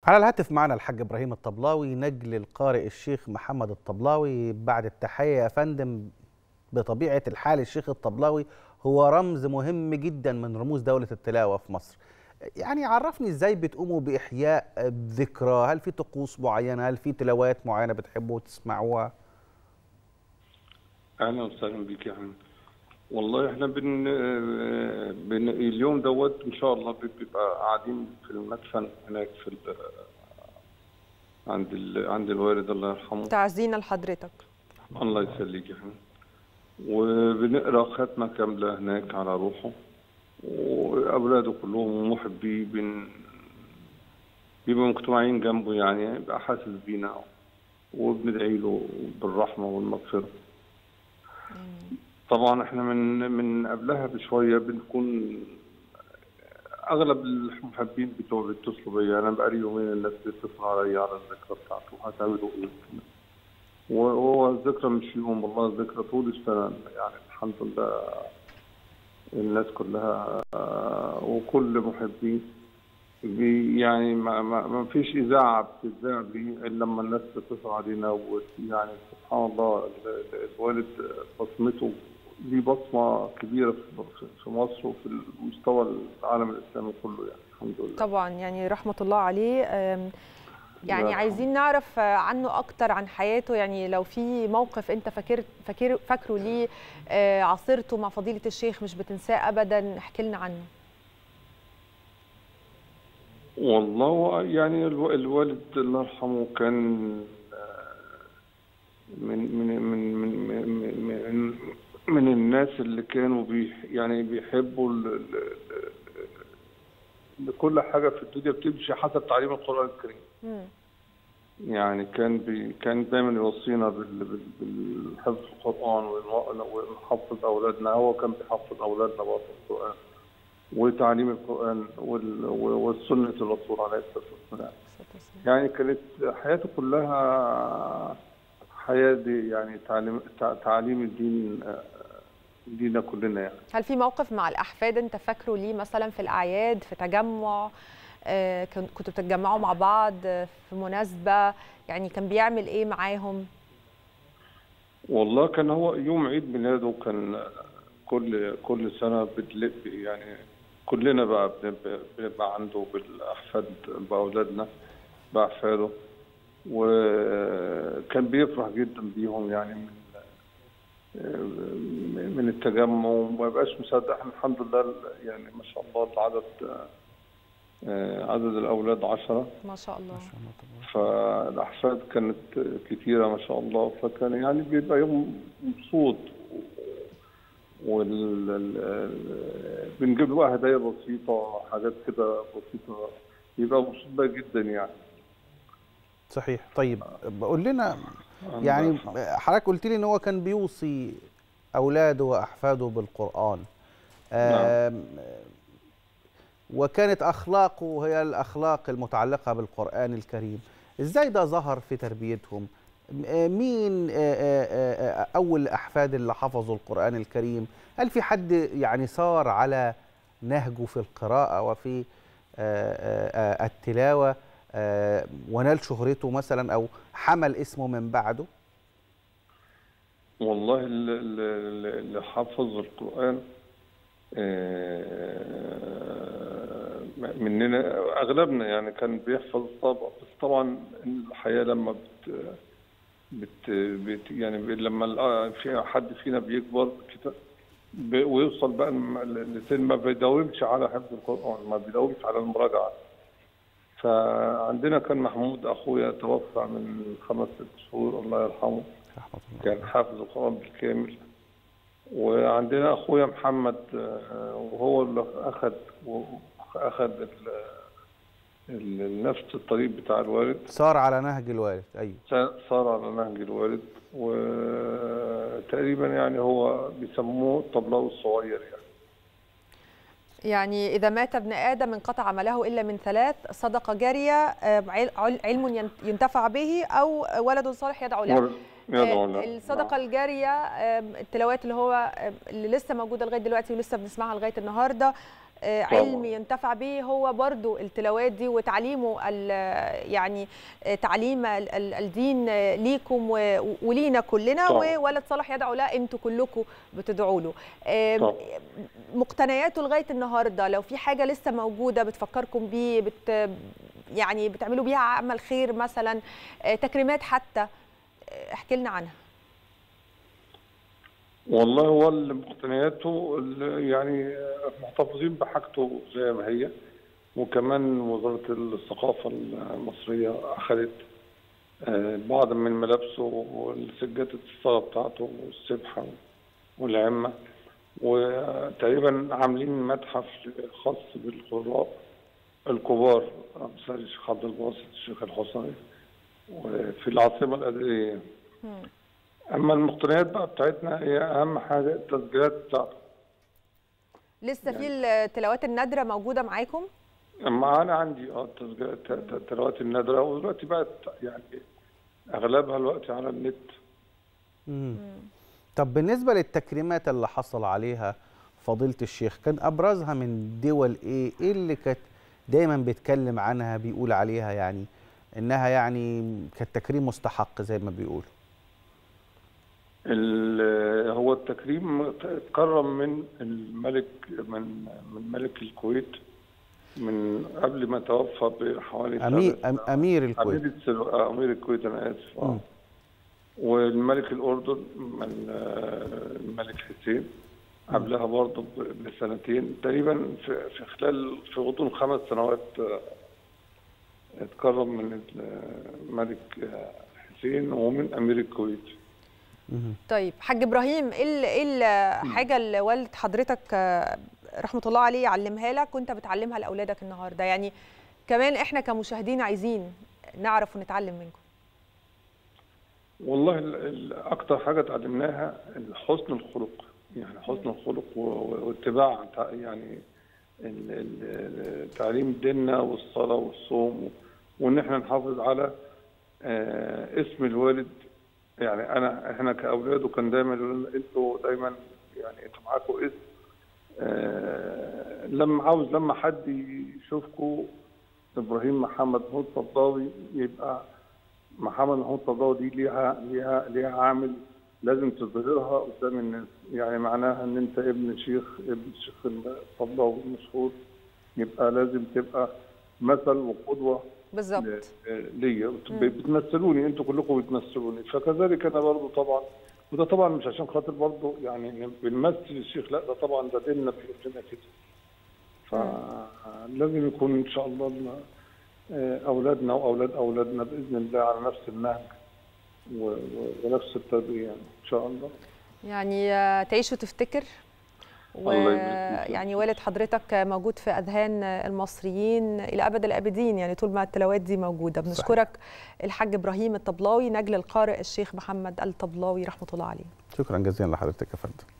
على الهاتف معنا الحاج ابراهيم الطبلاوي نجل القارئ الشيخ محمد الطبلاوي بعد التحيه يا فندم بطبيعه الحال الشيخ الطبلاوي هو رمز مهم جدا من رموز دوله التلاوه في مصر يعني عرفني ازاي بتقوموا باحياء ذكرى هل في طقوس معينه هل في تلاوات معينه بتحبوا تسمعوها اهلا وسهلا بك يا حبيبي والله احنا بن... بن اليوم دوت ان شاء الله بيبقى قاعدين في المدفن هناك في ال... عند ال... عند الوالد الله يرحمه تعزينا لحضرتك الله يسليك يا حبيبي وبنقرا ختمه كامله هناك على روحه واولاده كلهم محبي بن بيبقوا مجتمعين جنبه يعني يبقى حاسس بينا وبندعي له بالرحمه والمغفره طبعا احنا من من قبلها بشويه بنكون اغلب المحبين بتوع بيتصلوا بيا انا بقالي يومين الناس بتتصل عليا على الذكرى بتاعته هتعملوا ايه وهو الذكرى مش يوم والله الذكرى طول السنه يعني الحمد لله الناس كلها وكل محبين يعني ما, ما, ما فيش اذاعه بتذاع بيه الا لما الناس تتصل علينا ويعني سبحان الله الوالد بصمته ليه بصمه كبيره في مصر وفي مستوى العالم الاسلامي كله يعني الحمد لله طبعا يعني رحمه الله عليه يعني عايزين نعرف عنه اكتر عن حياته يعني لو في موقف انت فاكر فاكر فاكره ليه عاصرته مع فضيله الشيخ مش بتنساه ابدا احكي لنا عنه والله يعني الوالد الله يرحمه كان من من من من من, من الناس اللي كانوا بي يعني بيحبوا كل حاجه في الدنيا بتمشي حسب تعليم القران الكريم. يعني كان بي كان دايما يوصينا بالحفظ القران ونحفظ اولادنا هو كان بيحفظ اولادنا برضه القران. وتعليم القرآن والسنة الرسول عليه الصلاة والسلام يعني كانت حياته كلها حياة دي يعني تعليم تعليم الدين لينا كلنا يعني هل في موقف مع الأحفاد أنت فاكره ليه مثلا في الأعياد في تجمع كنتوا بتتجمعوا مع بعض في مناسبة يعني كان بيعمل إيه معاهم؟ والله كان هو يوم عيد ميلاده كان كل كل سنة بتلق يعني كلنا بقى بنبقى عنده بالاحفاد باولادنا باحفاده وكان بيفرح جدا بيهم يعني من من التجمع وما يبقاش مصدق احنا الحمد لله يعني ما شاء الله العدد عدد الاولاد عشرة ما شاء الله فالاحفاد كانت كثيره ما شاء الله فكان يعني بيبقى يوم مبسوط وال بنجيب له هدايا بسيطه حاجات كده بسيطه يبقى مبسوط بيها جدا يعني صحيح طيب قول لنا يعني حضرتك قلت لي ان هو كان بيوصي اولاده واحفاده بالقران نعم. وكانت اخلاقه هي الاخلاق المتعلقه بالقران الكريم ازاي ده ظهر في تربيتهم مين أول أحفاد اللي حفظوا القرآن الكريم هل في حد يعني صار على نهجه في القراءة وفي التلاوة ونال شهرته مثلا أو حمل اسمه من بعده والله اللي حفظ القرآن مننا أغلبنا يعني كان بيحفظ طبعا بس طبعا الحياة لما بت بت, بت يعني لما في حد فينا بيكبر كده ويوصل بقى لسن ما بيداومش على حفظ القرآن ما بيداومش على المراجعة فعندنا كان محمود أخويا توفى من خمس ست شهور الله يرحمه كان حافظ القرآن بالكامل وعندنا أخويا محمد وهو اللي أخذ أخذ نفس الطريق بتاع الوالد صار على نهج الوالد ايوه صار على نهج الوالد وتقريبا يعني هو بيسموه الطبلاوي الصغير يعني يعني إذا مات ابن آدم انقطع عمله إلا من ثلاث صدقة جارية علم ينتفع به أو ولد صالح يدعو له الصدقة الجارية التلاوات اللي هو اللي لسه موجودة لغاية دلوقتي ولسه بنسمعها لغاية النهاردة آه، طبعاً. علم ينتفع به هو برضو التلاوات دي وتعليمه ال- يعني آه، تعليم ال- ال- الدين آه، ليكم و- ولينا كلنا طبعاً. وولد صالح يدعو لا انتوا كلكم بتدعوا له آم، طبعاً. مقتنياته لغايه النهارده لو في حاجه لسه موجوده بتفكركم بيه بت يعني بتعملوا بيها عمل خير مثلا آه، تكريمات حتى آه، احكي لنا عنها والله هو اللي مقتنياته اللي يعني محتفظين بحاجته زي ما هي وكمان وزارة الثقافة المصرية أخذت آه، بعض من ملابسه والسجادة الصلاة بتاعته والسبحة والعمة وتقريبا عاملين متحف خاص بالقراء الكبار أمثال الشيخ عبد الباسط الشيخ الحصري وفي العاصمة الأدبية مم. أما المقتنيات بقى بتاعتنا هي أهم حاجة التسجيلات بتاعته لسه في التلاوات النادره موجوده معاكم أما أنا عندي اه التسجيلات ت- التلاوات النادرة ودلوقتي بقت يعني أغلبها الوقت على النت مم. طب بالنسبة للتكريمات اللي حصل عليها فضيلة الشيخ كان أبرزها من دول إيه؟ إيه اللي كانت دايما بيتكلم عنها بيقول عليها يعني إنها يعني كانت تكريم مستحق زي ما بيقولوا ال- هو التكريم اتكرم من الملك من من ملك الكويت من قبل ما توفى بحوالي أمير ثلاث- أم أمير الكويت أمير السلو... آه، أمير الكويت أنا آسف مم. آه. والملك الأردن من آه، الملك حسين قبلها برضه ب- بسنتين تقريبا في, في خلال في غضون خمس سنوات آه، اتكرم من الملك آه، حسين ومن أمير الكويت مهم. طيب حاج ابراهيم ايه ال- ايه الحاجه اللي والد حضرتك آه، رحمه الله عليه علمها لك وانت بتعلمها لاولادك النهارده يعني كمان احنا كمشاهدين عايزين نعرف ونتعلم منكم والله ال- ال- أكتر حاجة اتعلمناها حسن الخلق يعني حسن الخلق و- و- واتباع تع- يعني ال- ال- تعليم ديننا والصلاة والصوم وإن إحنا نحافظ على آه، اسم الوالد يعني أنا إحنا كأولاده كان دايما يقولوا لنا أنتوا دايما يعني أنتوا معاكم اسم آه، لما عاوز لما حد يشوفكم إبراهيم محمد محمود صداوي يبقى محمد محمود صداوي دي ليها ليها ليها عامل لازم تظهرها قدام الناس يعني معناها ان انت ابن شيخ ابن الشيخ الصداوي المشهور يبقى لازم تبقى مثل وقدوه بالظبط ل- ليا بتمثلوني انتوا كلكم بتمثلوني فكذلك انا برضو طبعا وده طبعا مش عشان خاطر برضو يعني بنمثل الشيخ لا ده طبعا ده ديننا بيقول لنا كده فلازم يكون ان شاء الله ال- آه، اولادنا واولاد اولادنا باذن الله على نفس النهج و- و- ونفس التربيه يعني ان شاء الله يعني آه، تعيش وتفتكر الله يبارك فيك. ويعني والد حضرتك موجود في اذهان المصريين الى ابد الابدين يعني طول ما التلاوات دي موجوده بنشكرك الحاج ابراهيم الطبلاوي نجل القارئ الشيخ محمد الطبلاوي رحمه الله عليه شكرا جزيلا لحضرتك يا فندم